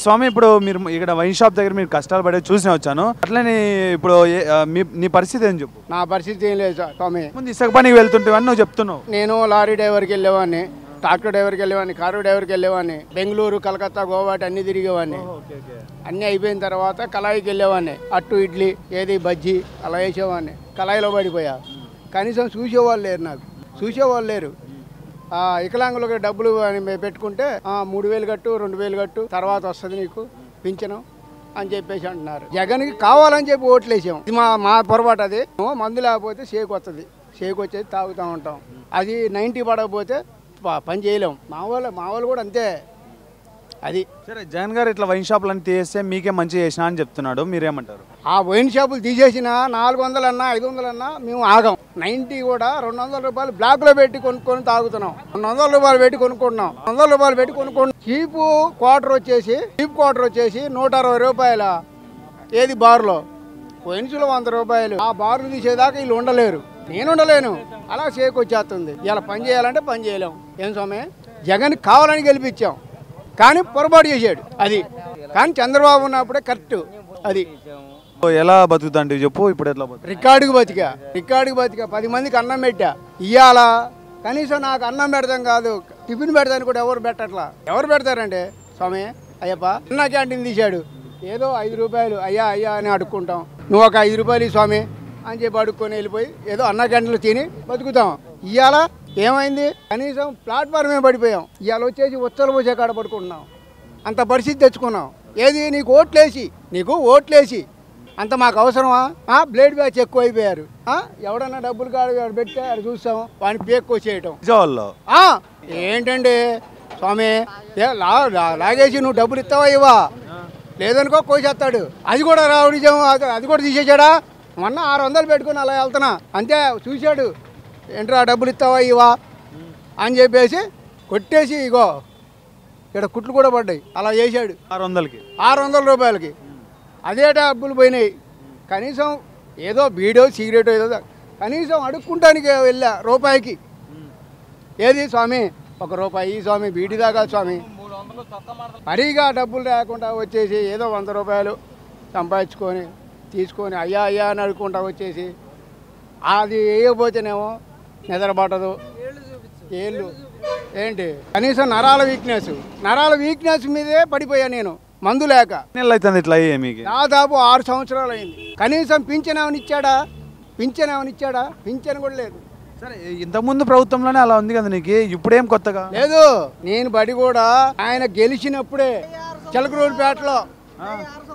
స్వామి ఇప్పుడు మీరు ఇక్కడ వైన్ షాప్ దగ్గర మీరు కష్టాలు పడే చూసిన వచ్చాను అట్లనే ఇప్పుడు ఏ- ఆ, మీ నీ పరిస్థితి ఏం చెప్పు నా పరిస్థితి ఏం లేదు స్వా- స్వామి ముందు ఇసుక పనికి వెళ్తుంటేవని నువ్వు చెప్తున్నావు నేను లారీ డ్రైవర్కి వెళ్ళేవాడిని ట్రాక్టర్ డ్రైవర్కి వెళ్ళేవాడిని కారు డ్రైవర్కి వెళ్ళేవాడిని బెంగళూరు కలకత్తా గోవాటి అన్ని తిరిగేవాడిని అన్నీ అయిపోయిన తర్వాత కళాయికి వెళ్ళేవాడిని అట్టు ఇడ్లీ ఏది బజ్జీ అలా వేసేవాడిని కళాయిలో పడిపోయా కనీసం చూసేవాళ్ళు లేరు నాకు చూసేవాళ్ళు లేరు ఆ, వికలాంగులకు డబ్బులు అని మేము పెట్టుకుంటే ఆ, మూడు వేలు కట్టు రెండు వేలు కట్టు తర్వాత వస్తుంది నీకు పింఛను అని చెప్పేసి అంటున్నారు జగన్కి కావాలని చెప్పి ఓట్లు వేసాం ఇది మా మా పొరపాటు అది ఓ మందు లేకపోతే షేక్ వస్తుంది షేక్ వచ్చేది తాగుతూ ఉంటాం అది నైంటీ పడకపోతే ప- పని చేయలేం మా వాళ్ళు మా వాళ్ళు కూడా అంతే అది సరే జగన్ గారు ఇట్లా వైన్ షాపులను తీసేస్తే మీకే మంచి చేసినా అని చెప్తున్నాడు మీరేమంటారు ఆ వైన్ షాపులు తీసేసిన నాలుగు వందలన్నా ఐదు వందలన్నా మేము ఆగం నైంటీ కూడా రెండు వందల రూపాయలు బ్లాక్లో పెట్టి కొనుక్కొని తాగుతున్నాం రెండు వందల రూపాయలు పెట్టి కొనుక్కుంటున్నాం వందల రూపాయలు పెట్టి కొనుక్కుంటున్నాం చీపు క్వార్టర్ వచ్చేసి చీప్ క్వార్టర్ వచ్చేసి నూట అరవై రూపాయల ఏది బార్లో వైన్స్లో వంద రూపాయలు ఆ బార్లు తీసేదాకా వీళ్ళు ఉండలేరు నేను ఉండలేను అలా షేక్ వచ్చేస్తుంది ఇలా పని చేయాలంటే పని చేయలేం ఏం స్వామి జగన్ కావాలని గెలిపించాం కానీ పొరపాటు చేశాడు అది కానీ చంద్రబాబు ఉన్నప్పుడే కరెక్ట్ అది ఓ, ఎలా బతుకుతాంటి చెప్పు ఇప్పుడు ఎట్లా బతుకు రికార్డుకి బతికా రికార్డుకి బతికా పది మందికి అన్నం పెట్టా ఇయ్యాలా కనీసం నాకు అన్నం పెడతాం కాదు టిఫిన్ పెడతాను కూడా ఎవరు పెట్టట్లా ఎవరు పెడతారండి స్వామి అయ్యప్ప అన్న క్యాంటీన్ తీశాడు ఏదో ఐదు రూపాయలు అయ్యా అయ్యా అని అడుక్కుంటాం నువ్వు ఒక ఐదు రూపాయలు ఈ స్వామి అని చెప్పి అడుక్కొని వెళ్ళిపోయి ఏదో అన్న క్యాంటీన్లో తిని బతుకుతాం ఇవాళ ఏమైంది కనీసం ప్లాట్ఫామ్ పడిపోయాం ఇవాళ వచ్చేసి ఉత్తర పోసే కాడ పడుకుంటున్నాం అంత పరిస్థితి తెచ్చుకున్నాం ఏది నీకు ఓట్లేసి నీకు ఓట్లేసి అంత మాకు అవసరమా ఆ, బ్లేడ్ బ్యాచ్ ఎక్కువ అయిపోయారు ఆ, ఎవడన్నా డబ్బులు కాడు కాడు పెడితే అది చూస్తాం వాడిని పేక్కొచ్చేయటం విజయవాడలో ఆ, ఏంటండి స్వామి ఏ లా లా- లాగేసి నువ్వు డబ్బులు ఇస్తావా ఇవ్వా లేదనుకో కోసేస్తాడు అది కూడా రావు నిజం అది- అది కూడా తీసేసాడా మొన్న ఆరు వందలు పెట్టుకుని అలా వెళ్తున్నా అంతే చూశాడు ఏంట్రా డబ్బులు ఇస్తావా ఇవా అని చెప్పేసి కొట్టేసి ఇగో ఇక్కడ కుట్లు కూడా పడ్డాయి అలా చేశాడు ఆరు వందలకి ఆరు వందల రూపాయలకి అదే డబ్బులు పోయినాయి కనీసం ఏదో బీడో సిగరెట్ ఏదో కనీసం అడుక్కుంటానికి వెళ్ళా రూపాయికి ఏది స్వామి ఒక రూపాయి స్వామి బీడి దాకా స్వామి మరీగా డబ్బులు లేకుండా వచ్చేసి ఏదో వంద రూపాయలు సంపాదించుకొని తీసుకొని అయ్యా అయ్యా అని అడుక్కుంటా వచ్చేసి అది వేయకపోతేనేమో నిద్రపట్టదు ఏళ్ళు ఏంటి కనీసం నరాల వీక్నెస్ నరాల వీక్నెస్ మీదే పడిపోయా నేను మందు లేక నెలలు అవుతుంది ఇట్లా అయ్యే మీకు దాదాపు ఆరు సంవత్సరాలు అయింది కనీసం పింఛన్ ఏమైనా ఇచ్చాడా పింఛన్ ఏమైనా ఇచ్చాడా పింఛన్ కూడా లేదు సరే ఇంతకుముందు ప్రభుత్వంలోనే అలా ఉంది కదా నీకు ఇప్పుడేం కొత్తగా లేదు నేను బడి కూడా ఆయన గెలిచినప్పుడే చిలకరూరుపేటలో ఆ.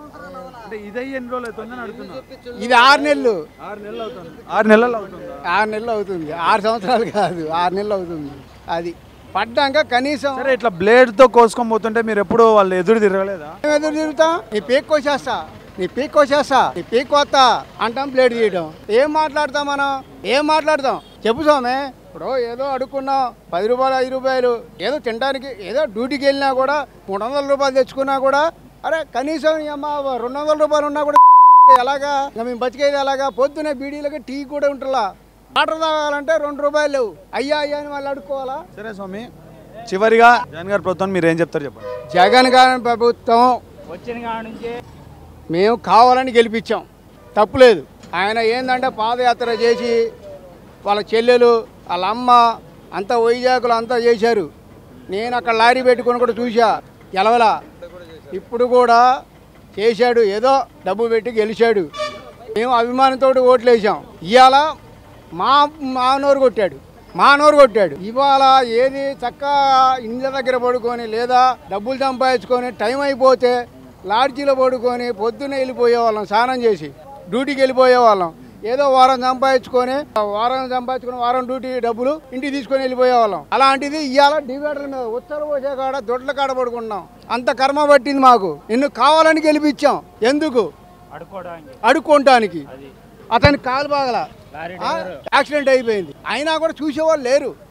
అంటే ఇదే ఎన్ని రోజులు అవుతుందని అడుగుతున్నా ఇది ఆరు నెలలు ఆరు నెలలు అవుతుంది ఆరు నెలలు అవుతుంది ఆరు నెలలు అవుతుంది ఆరు సంవత్సరాలు కాదు ఆరు నెలలు అవుతుంది అది పడ్డాక కనీసం సరే ఇట్లా బ్లేడ్ తో కోసుకొని పోతుంటే మీరు ఎప్పుడు వాళ్ళు ఎదురు తిరగలేదా మేము ఎదురు తిరుగుతాం నీ పీక్ కోసేస్తా నీ పీక్ కోసేస్తా నీ పీక్ కొత్త అంటాం ప్లేట్ తీయడం ఏం మాట్లాడతాం మనం ఏం మాట్లాడతాం చెప్పు స్వామి ఇప్పుడు ఏదో అడుక్కున్నాం పది రూపాయలు ఐదు రూపాయలు ఏదో తినడానికి ఏదో డ్యూటీకి వెళ్ళినా కూడా మూడు వందల రూపాయలు తెచ్చుకున్నా కూడా అరే కనీసం ఈ అమ్మ రెండు వందల రూపాయలు ఉన్నా కూడా ఎలాగా ఇంకా మేము బతికేది ఎలాగా పొద్దునే బీడీలకి టీ కూడా ఉంటుందా వాటర్ తాగాలంటే రెండు రూపాయలు లేవు అయ్యా అయ్యా అని వాళ్ళు అడుక్కోవాలా సరే స్వామి చివరిగా జగన్ గారి ప్రభుత్వం మీరు ఏం చెప్తారు చెప్పండి జగన్ గారి ప్రభుత్వం వచ్చిన కాడ నుంచి మేము కావాలని గెలిపించాం తప్పులేదు ఆయన ఏంటంటే పాదయాత్ర చేసి వాళ్ళ చెల్లెలు వాళ్ళ అమ్మ అంతా వైజాగ్లో అంతా చేశారు నేను అక్కడ లారీ పెట్టుకొని కూడా చూసా గెలవలా ఇప్పుడు కూడా చేశాడు ఏదో డబ్బు పెట్టి గెలిచాడు మేము అభిమానంతో ఓట్లు వేసాం ఇవాళ మా మా నోరు కొట్టాడు మా నోరు కొట్టాడు ఇవాళ ఏది చక్కగా ఇండ్ల దగ్గర పడుకొని లేదా డబ్బులు సంపాదించుకొని టైం అయిపోతే లాడ్జీలో పడుకొని పొద్దున్నే వెళ్ళిపోయేవాళ్ళం స్నానం చేసి డ్యూటీకి వెళ్ళిపోయేవాళ్ళం ఏదో వారం సంపాదించుకొని వారం సంపాదించుకొని వారం డ్యూటీ డబ్బులు ఇంటికి తీసుకొని వెళ్ళిపోయేవాళ్ళం అలాంటిది ఇవాళ డివైడర్ల మీద ఉత్తర పోసే కాడ దొడ్ల కాడ పడుకుంటున్నాం అంత కర్మ పట్టింది మాకు నిన్ను కావాలని గెలిపించాం ఎందుకు అడుక్కోవటానికి అతని కాలు బాగల యాక్సిడెంట్ అయిపోయింది అయినా కూడా చూసేవాళ్ళు లేరు